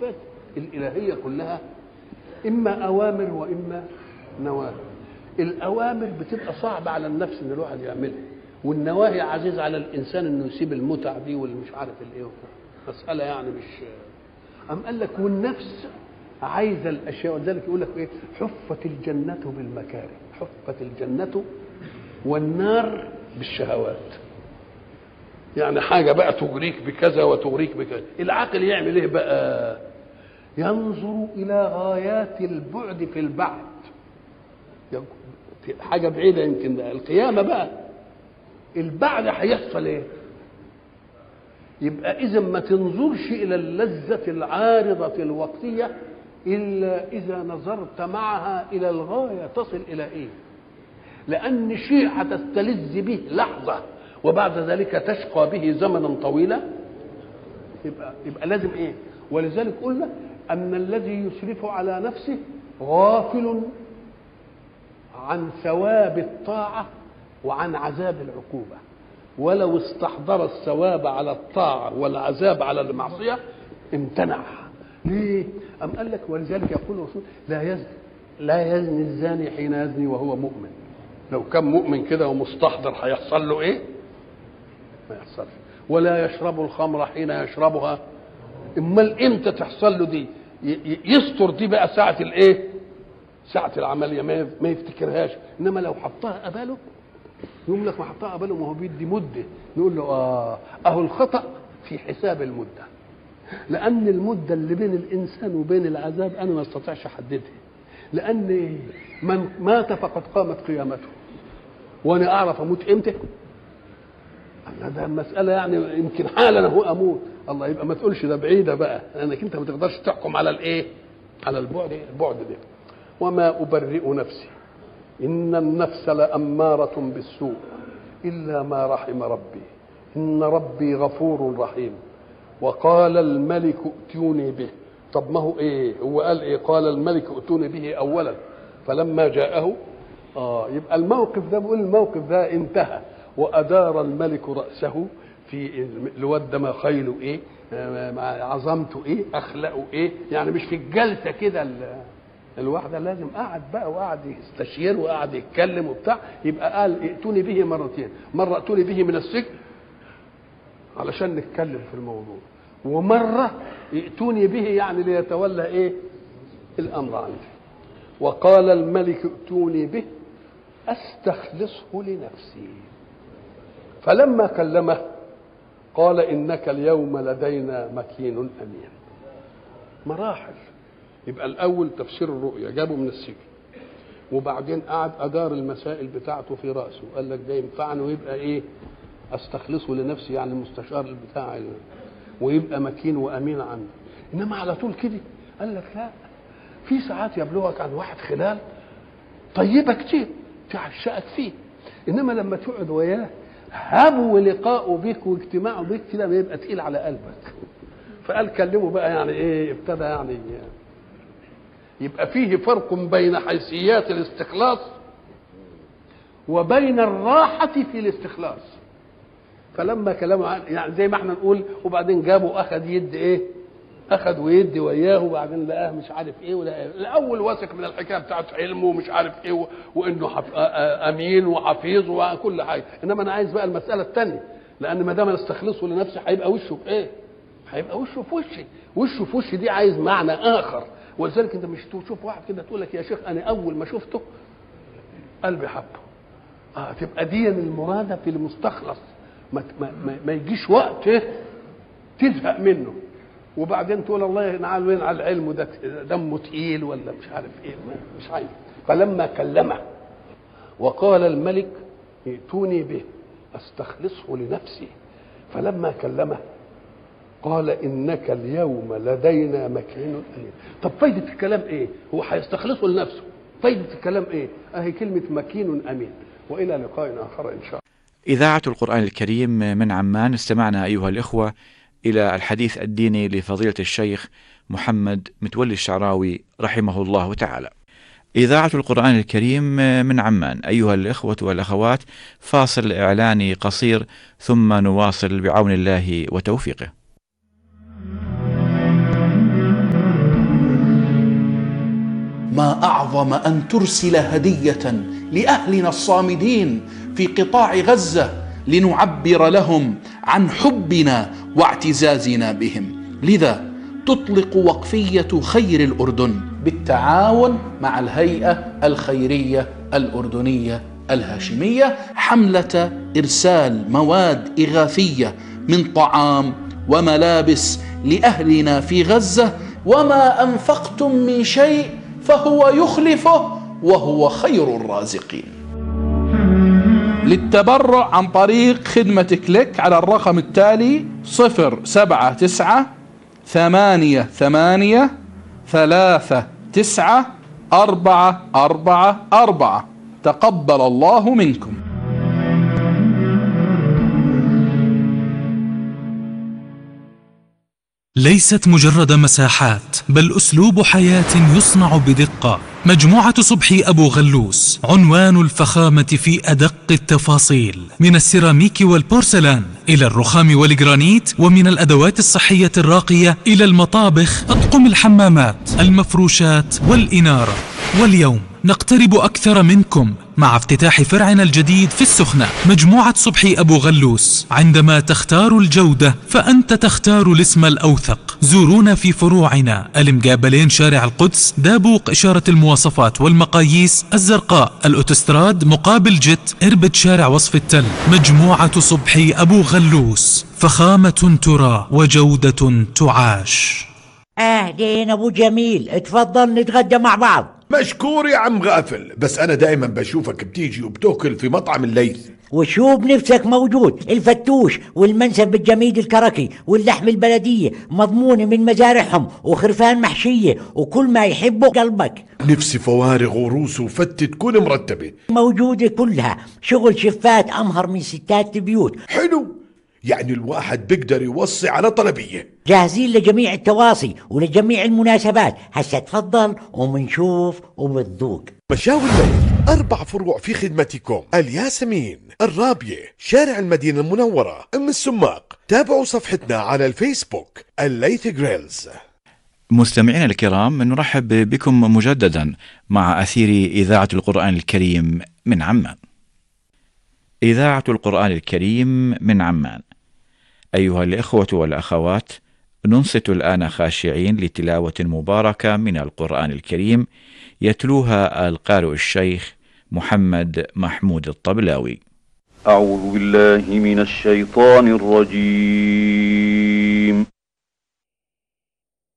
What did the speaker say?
الصفات الإلهية كلها إما أوامر وإما نواهي الأوامر بتبقى صعبة على النفس إن الواحد يعملها والنواهي عزيز على الإنسان إنه يسيب المتع دي واللي مش عارف الإيه مسألة يعني مش أم قال لك والنفس عايزة الأشياء ولذلك يقول لك إيه حفت الجنة بالمكاره حفت الجنة والنار بالشهوات يعني حاجة بقى تغريك بكذا وتغريك بكذا العقل يعمل ايه بقى ينظر إلى غايات البعد في البعد حاجة بعيدة يمكن القيامة بقى البعد هيحصل ايه يبقى إذا ما تنظرش إلى اللذة العارضة الوقتية إلا إذا نظرت معها إلى الغاية تصل إلى إيه لأن شيء هتستلذ به لحظة وبعد ذلك تشقى به زمنا طويلا يبقى يبقى لازم ايه ولذلك قلنا ان الذي يسرف على نفسه غافل عن ثواب الطاعه وعن عذاب العقوبه ولو استحضر الثواب على الطاعه والعذاب على المعصيه امتنع ليه؟ أم قال لك ولذلك يقول الرسول لا يزني لا يزني الزاني حين يزني وهو مؤمن لو كان مؤمن كده ومستحضر هيحصل له ايه؟ ما يحصلش ولا يشرب الخمر حين يشربها امال امتى تحصل له دي يستر دي بقى ساعه الايه ساعه العمليه ما ما يفتكرهاش انما لو حطها قباله يقول لك ما حطها قباله ما هو بيدي مده نقول له اه اهو الخطا في حساب المده لان المده اللي بين الانسان وبين العذاب انا ما استطيعش احددها لان من مات فقد قامت قيامته وانا اعرف اموت امتى ده المسألة يعني يمكن حالا هو أموت الله يبقى ما تقولش ده بعيدة بقى لأنك أنت ما تقدرش تحكم على الإيه؟ على البعد البعد ده وما أبرئ نفسي إن النفس لأمارة بالسوء إلا ما رحم ربي إن ربي غفور رحيم وقال الملك ائتوني به طب ما هو إيه؟ هو قال إيه؟ قال الملك ائتوني به أولا فلما جاءه آه يبقى الموقف ده بيقول الموقف ده انتهى وأدار الملك رأسه في الواد ده ما خيله إيه عظمته إيه أخلاقه إيه يعني مش في الجلسة كده الواحدة لازم قعد بقى وقعد يستشير وقعد يتكلم وبتاع يبقى قال ائتوني به مرتين مرة ائتوني به من السجن علشان نتكلم في الموضوع ومرة ائتوني به يعني ليتولى إيه الأمر عندي وقال الملك ائتوني به استخلصه لنفسي فلما كلمه قال انك اليوم لدينا مكين امين مراحل يبقى الاول تفسير الرؤيا جابه من السجن وبعدين قعد ادار المسائل بتاعته في راسه قال لك ده ينفعني ويبقى ايه استخلصه لنفسي يعني المستشار بتاعي ويبقى مكين وامين عنه انما على طول كده قال لك لا في ساعات يبلغك عن واحد خلال طيبه كتير تعشقك فيه انما لما تقعد وياه هبو لقاؤه بك واجتماعه بك كده بيبقى تقيل على قلبك فقال كلمه بقى يعني ايه ابتدى يعني يبقى فيه فرق بين حيثيات الاستخلاص وبين الراحة في الاستخلاص فلما كلامه يعني زي ما احنا نقول وبعدين جابه اخذ يد ايه اخذ ويدي وياه وبعدين لقاه مش عارف ايه ولا الاول واثق من الحكايه بتاعت علمه ومش عارف ايه وانه حف... امين وحفيظ وكل حاجه انما انا عايز بقى المساله الثانيه لان ما دام انا استخلصه لنفسي هيبقى وشه في ايه؟ هيبقى وشه في وشي وشه في وشي دي عايز معنى اخر ولذلك انت مش تشوف واحد كده تقول لك يا شيخ انا اول ما شفته قلبي حبه اه تبقى دي المراده في المستخلص ما, ما, ما, ما يجيش وقت تزهق منه وبعدين تقول الله ينعل وين على العلم ده دمه تقيل ولا مش عارف ايه مش عارف فلما كلمه وقال الملك ائتوني به استخلصه لنفسي فلما كلمه قال انك اليوم لدينا مكين امين طب فايده الكلام ايه هو هيستخلصه لنفسه فايده الكلام ايه اهي كلمه مكين امين والى لقاء اخر ان شاء الله إذاعة القرآن الكريم من عمان استمعنا أيها الإخوة إلى الحديث الديني لفضيلة الشيخ محمد متولي الشعراوي رحمه الله تعالى. إذاعة القرآن الكريم من عمان أيها الإخوة والأخوات فاصل إعلاني قصير ثم نواصل بعون الله وتوفيقه. ما اعظم ان ترسل هديه لاهلنا الصامدين في قطاع غزه لنعبر لهم عن حبنا واعتزازنا بهم لذا تطلق وقفيه خير الاردن بالتعاون مع الهيئه الخيريه الاردنيه الهاشميه حمله ارسال مواد اغاثيه من طعام وملابس لاهلنا في غزه وما انفقتم من شيء فهو يخلفه وهو خير الرازقين للتبرع عن طريق خدمة كليك على الرقم التالي صفر سبعة تسعة ثمانية ثمانية ثلاثة تسعة أربعة أربعة أربعة تقبل الله منكم ليست مجرد مساحات بل أسلوب حياة يصنع بدقة مجموعة صبحي أبو غلوس عنوان الفخامة في أدق التفاصيل من السيراميك والبورسلان إلى الرخام والجرانيت ومن الأدوات الصحية الراقية إلى المطابخ أطقم الحمامات المفروشات والإنارة واليوم نقترب أكثر منكم مع افتتاح فرعنا الجديد في السخنة مجموعة صبحي أبو غلوس عندما تختار الجودة فأنت تختار الاسم الأوثق زورونا في فروعنا المقابلين شارع القدس دابوق إشارة المواصفات والمقاييس الزرقاء الأوتستراد مقابل جت إربد شارع وصف التل مجموعة صبحي أبو غلوس فخامة ترى وجودة تعاش اهلين ابو جميل اتفضل نتغدى مع بعض مشكور يا عم غافل بس انا دائما بشوفك بتيجي وبتاكل في مطعم الليث وشو بنفسك موجود الفتوش والمنسف الجميد الكركي واللحم البلدية مضمونة من مزارعهم وخرفان محشية وكل ما يحبه قلبك نفسي فوارغ وروس وفتة تكون مرتبة موجودة كلها شغل شفات أمهر من ستات البيوت حلو يعني الواحد بيقدر يوصي على طلبية جاهزين لجميع التواصي ولجميع المناسبات هسا تفضل ومنشوف وبتذوق مشاوي الليث أربع فروع في خدمتكم الياسمين الرابية شارع المدينة المنورة أم السماق تابعوا صفحتنا على الفيسبوك الليث جريلز مستمعينا الكرام نرحب بكم مجددا مع أثير إذاعة القرآن الكريم من عمان. إذاعة القرآن الكريم من عمان. أيها الإخوة والأخوات، ننصت الآن خاشعين لتلاوة مباركة من القرآن الكريم يتلوها القارئ الشيخ محمد محمود الطبلاوي. أعوذ بالله من الشيطان الرجيم